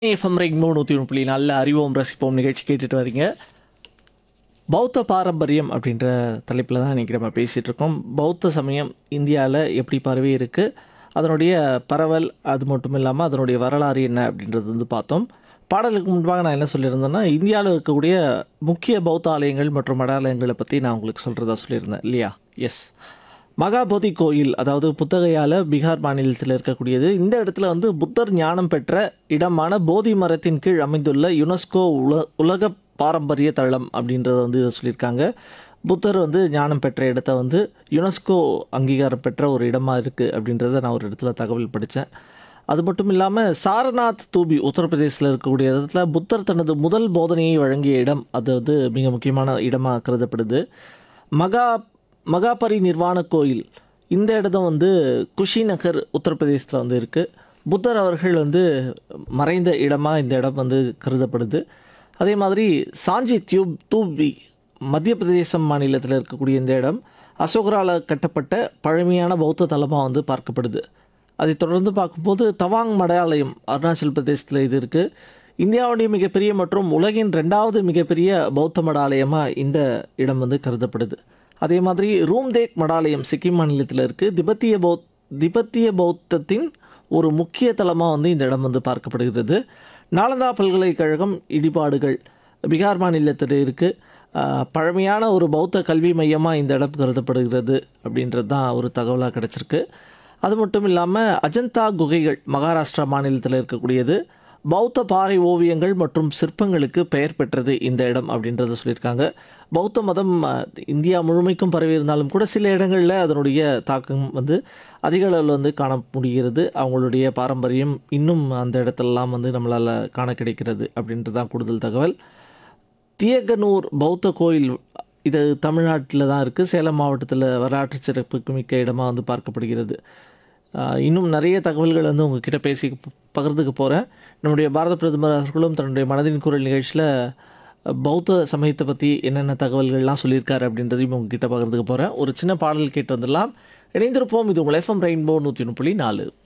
FM rainbow நூற்றி ஒன்று புள்ளி நல்ல அறிவோம் ரசிப்போம் நிகழ்ச்சி கேட்டுட்டு வரீங்க பௌத்த பாரம்பரியம் அப்படின்ற தலைப்பில் தான் இன்றைக்கி நம்ம பேசிகிட்டு இருக்கோம் பௌத்த சமயம் இந்தியாவில் எப்படி பரவி இருக்குது அதனுடைய பரவல் அது மட்டும் இல்லாமல் அதனுடைய வரலாறு என்ன அப்படின்றது வந்து பார்த்தோம் பாடலுக்கு முன்பாக நான் என்ன சொல்லியிருந்தேன்னா இந்தியாவில் இருக்கக்கூடிய முக்கிய பௌத்த ஆலயங்கள் மற்றும் மடாலயங்களை பற்றி நான் உங்களுக்கு சொல்கிறதா சொல்லியிருந்தேன் இல்லையா எஸ் மகாபோதி கோயில் அதாவது புத்தகையால் பீகார் மாநிலத்தில் இருக்கக்கூடியது இந்த இடத்துல வந்து புத்தர் ஞானம் பெற்ற இடமான போதி மரத்தின் கீழ் அமைந்துள்ள யுனெஸ்கோ உல உலக பாரம்பரிய தளம் அப்படின்றத வந்து இதை சொல்லியிருக்காங்க புத்தர் வந்து ஞானம் பெற்ற இடத்த வந்து யுனெஸ்கோ அங்கீகாரம் பெற்ற ஒரு இடமா இருக்குது அப்படின்றத நான் ஒரு இடத்துல தகவல் படித்தேன் அது மட்டும் இல்லாமல் சாரநாத் தூபி உத்தரப்பிரதேசத்தில் இருக்கக்கூடிய இடத்துல புத்தர் தனது முதல் போதனையை வழங்கிய இடம் அது வந்து மிக முக்கியமான இடமாக கருதப்படுது மகா மகாபரி நிர்வாண கோயில் இந்த இடம் வந்து குஷிநகர் உத்தரப்பிரதேசத்தில் வந்து இருக்குது புத்தர் அவர்கள் வந்து மறைந்த இடமாக இந்த இடம் வந்து கருதப்படுது அதே மாதிரி சாஞ்சி தியூப் தூபி மத்திய பிரதேசம் மாநிலத்தில் இருக்கக்கூடிய இந்த இடம் அசோகரால் கட்டப்பட்ட பழமையான பௌத்த தலமாக வந்து பார்க்கப்படுது அதை தொடர்ந்து பார்க்கும்போது தவாங் மடாலயம் அருணாச்சல் பிரதேசத்தில் இது இருக்குது இந்தியாவுடைய மிகப்பெரிய மற்றும் உலகின் ரெண்டாவது மிகப்பெரிய பௌத்த மடாலயமாக இந்த இடம் வந்து கருதப்படுது அதே மாதிரி ரூம்தேக் மடாலயம் சிக்கிம் மாநிலத்தில் இருக்குது திபெத்திய பௌத் திபெத்திய பௌத்தத்தின் ஒரு முக்கிய தலமாக வந்து இந்த இடம் வந்து பார்க்கப்படுகிறது நாலந்தா பல்கலைக்கழகம் இடிபாடுகள் பீகார் மாநிலத்தில் இருக்குது பழமையான ஒரு பௌத்த கல்வி மையமாக இந்த இடம் கருதப்படுகிறது அப்படின்றது தான் ஒரு தகவலாக கிடச்சிருக்கு அது மட்டும் இல்லாமல் அஜந்தா குகைகள் மகாராஷ்டிரா மாநிலத்தில் இருக்கக்கூடியது பௌத்த பாறை ஓவியங்கள் மற்றும் சிற்பங்களுக்கு பெயர் பெற்றது இந்த இடம் அப்படின்றத சொல்லியிருக்காங்க பௌத்த மதம் அஹ், இந்தியா முழுமைக்கும் பரவி இருந்தாலும் கூட சில இடங்களில் அதனுடைய தாக்கம் வந்து அதிக அளவில் வந்து காண முடிகிறது அவங்களுடைய பாரம்பரியம் இன்னும் அந்த இடத்துலலாம் வந்து நம்மளால் காண கிடைக்கிறது அப்படின்றது தான் கூடுதல் தகவல் தியகனூர் பௌத்த கோயில் இது தமிழ்நாட்டில் தான் இருக்குது சேலம் மாவட்டத்தில் வரலாற்று சிறப்புக்கு மிக்க இடமாக வந்து பார்க்கப்படுகிறது ஆஹ் இன்னும் நிறைய தகவல்கள் வந்து உங்ககிட்ட பேசி ப- பகிர்ந்துக்க போகிறேன் நம்முடைய பாரத பிரதமர் அவர்களும் தன்னுடைய மனதின் குரல் நிகழ்ச்சியில் பௌத்த சமயத்தை பற்றி என்னென்ன தகவல்கள்லாம் சொல்லியிருக்காரு அப்படின்றதையும் உங்ககிட்ட பகிர்ந்துக்க போகிறேன் ஒரு சின்ன பாடல் கேட்டு வந்துடலாம் இணைந்திருப்போம் இது உங்கள் எஃப்எம் ரெயின்போ நூற்றி ஒன்று புள்ளி நாலு